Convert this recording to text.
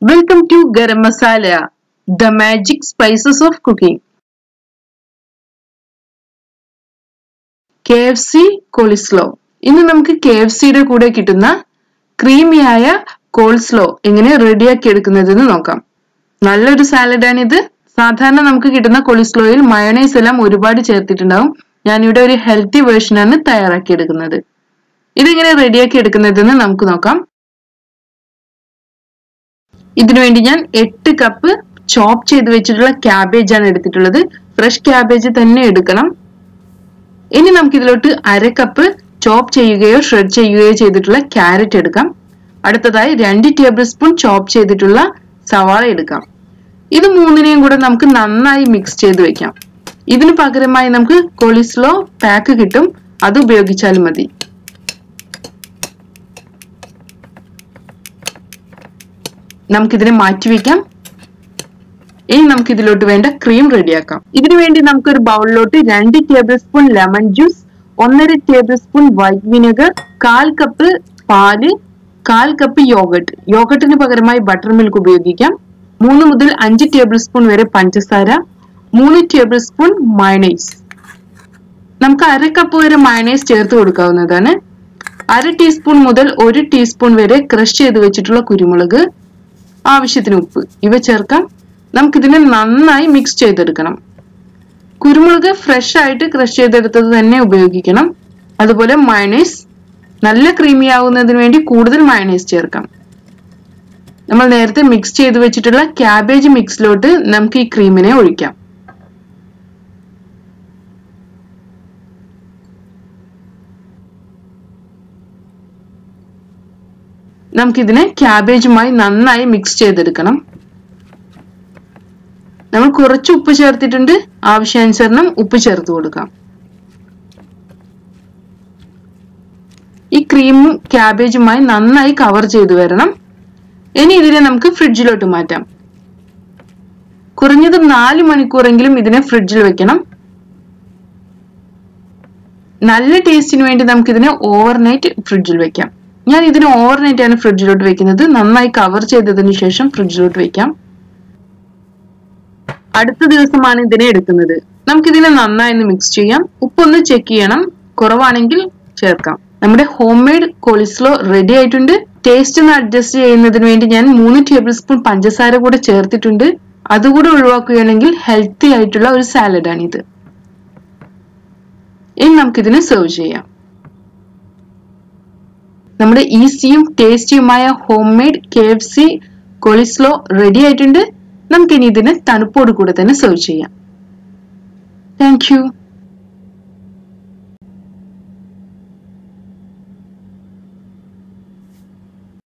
Welcome to Garam Masala, the magic spices of cooking. K F C coleslaw ഇന്ന് നമുക്ക് K F സിയുടെ കൂടെ കിട്ടുന്ന ക്രീമിയായ കോൾസ്ലോ എങ്ങനെ റെഡിയാക്കി എടുക്കുന്നതെന്ന് നോക്കാം നല്ലൊരു സാലഡാണിത് സാധാരണ നമുക്ക് കിട്ടുന്ന കൊളിസ്ലോയിൽ മയണൈസ് എല്ലാം ഒരുപാട് ചേർത്തിട്ടുണ്ടാവും ഞാനിവിടെ ഒരു ഹെൽത്തി വേർഷനാണ് തയ്യാറാക്കി എടുക്കുന്നത് ഇതെങ്ങനെ റെഡിയാക്കി എടുക്കുന്നതെന്ന് നമുക്ക് നോക്കാം ഇതിനു വേണ്ടി ഞാൻ എട്ട് കപ്പ് ചോപ്പ് ചെയ്ത് വെച്ചിട്ടുള്ള ക്യാബേജ് ആണ് എടുത്തിട്ടുള്ളത് ഫ്രഷ് ക്യാബേജ് തന്നെ എടുക്കണം ഇനി നമുക്ക് ഇതിലോട്ട് അര കപ്പ് ചോപ്പ് ചെയ്യുകയോ ഷ്രെഡ് ചെയ്യുകയോ ചെയ്തിട്ടുള്ള ക്യാരറ്റ് എടുക്കാം അടുത്തതായി രണ്ട് ടേബിൾ സ്പൂൺ ചോപ്പ് ചെയ്തിട്ടുള്ള സവാള എടുക്കാം ഇത് മൂന്നിനെയും കൂടെ നമുക്ക് നന്നായി മിക്സ് ചെയ്ത് വെക്കാം ഇതിന് പകരമായി നമുക്ക് കൊളിസ്ലോ പാക്ക് കിട്ടും അത് ഉപയോഗിച്ചാലും മതി നമുക്കിതിനെ മാറ്റിവെക്കാം ഇനി നമുക്ക് ഇതിലോട്ട് വേണ്ട ക്രീം റെഡിയാക്കാം ഇതിനു വേണ്ടി നമുക്ക് ഒരു ബൗളിലോട്ട് രണ്ട് ടേബിൾ സ്പൂൺ ലെമൺ ജ്യൂസ് ഒന്നര ടേബിൾ സ്പൂൺ വൈറ്റ് വിനെഗർ കാൽ കപ്പ് പാല് കാൽ കപ്പ് യോഗട്ട് യോഗട്ടിന് പകരമായി ബട്ടർ മിൽക്ക് ഉപയോഗിക്കാം മൂന്ന് മുതൽ അഞ്ച് ടേബിൾ സ്പൂൺ വരെ പഞ്ചസാര മൂന്ന് ടേബിൾ സ്പൂൺ മയണൈസ് നമുക്ക് അര കപ്പ് വരെ മയണൈസ് ചേർത്ത് കൊടുക്കാവുന്നതാണ് അര ടീസ്പൂൺ മുതൽ ഒരു ടീസ്പൂൺ വരെ ക്രഷ് ചെയ്ത് വെച്ചിട്ടുള്ള കുരുമുളക് ആവശ്യത്തിന് ഉപ്പ് ഇവ ചേർക്കാം നമുക്കിതിനെ നന്നായി മിക്സ് ചെയ്തെടുക്കണം കുരുമുളക് ഫ്രഷ് ആയിട്ട് ക്രഷ് ചെയ്തെടുത്തത് തന്നെ ഉപയോഗിക്കണം അതുപോലെ മയണൈസ് നല്ല ക്രീമി ആവുന്നതിന് വേണ്ടി കൂടുതൽ മയണൈസ് ചേർക്കാം നമ്മൾ നേരത്തെ മിക്സ് ചെയ്ത് വെച്ചിട്ടുള്ള ക്യാബേജ് മിക്സിലോട്ട് നമുക്ക് ഈ ക്രീമിനെ ഒഴിക്കാം നമുക്കിതിനെ ക്യാബേജുമായി നന്നായി മിക്സ് ചെയ്തെടുക്കണം നമ്മൾ കുറച്ച് ഉപ്പ് ചേർത്തിട്ടുണ്ട് ആവശ്യാനുസരണം ഉപ്പ് ചേർത്ത് കൊടുക്കാം ഈ ക്രീമും ക്യാബേജുമായി നന്നായി കവർ ചെയ്തു വരണം ഇനി ഇതിനെ നമുക്ക് ഫ്രിഡ്ജിലോട്ട് മാറ്റാം കുറഞ്ഞത് നാല് മണിക്കൂറെങ്കിലും ഇതിനെ ഫ്രിഡ്ജിൽ വെക്കണം നല്ല ടേസ്റ്റിന് വേണ്ടി നമുക്ക് ഇതിനെ ഓവർനൈറ്റ് ഫ്രിഡ്ജിൽ വെക്കാം ഞാൻ ഇതിനെ ഓവർനൈറ്റ് ആണ് ഫ്രിഡ്ജിലോട്ട് വെക്കുന്നത് നന്നായി കവർ ചെയ്തതിനു ശേഷം ഫ്രിഡ്ജിലോട്ട് വെക്കാം അടുത്ത ദിവസമാണ് ഇതിനെ എടുക്കുന്നത് നമുക്ക് ഇതിനെ നന്നായി ഒന്ന് മിക്സ് ചെയ്യാം ഉപ്പൊന്ന് ചെക്ക് ചെയ്യണം കുറവാണെങ്കിൽ ചേർക്കാം നമ്മുടെ ഹോം മെയ്ഡ് കോളിസ്ലോ റെഡി ആയിട്ടുണ്ട് ടേസ്റ്റ് ഒന്ന് അഡ്ജസ്റ്റ് ചെയ്യുന്നതിന് വേണ്ടി ഞാൻ മൂന്ന് ടേബിൾ സ്പൂൺ പഞ്ചസാര കൂടെ ചേർത്തിട്ടുണ്ട് അതുകൂടെ ഒഴിവാക്കുകയാണെങ്കിൽ ഹെൽത്തി ആയിട്ടുള്ള ഒരു സാലഡാണിത് ഇനി നമുക്കിതിനെ സെർവ് ചെയ്യാം നമ്മുടെ ഈസിയും ടേസ്റ്റിയുമായ homemade K F C coleslaw ready ആയിട്ടുണ്ട് നമുക്കിനി ഇതിനെ തണുപ്പോട് കൂടെ തന്നെ സെർവ് ചെയ്യാം താങ്ക് യു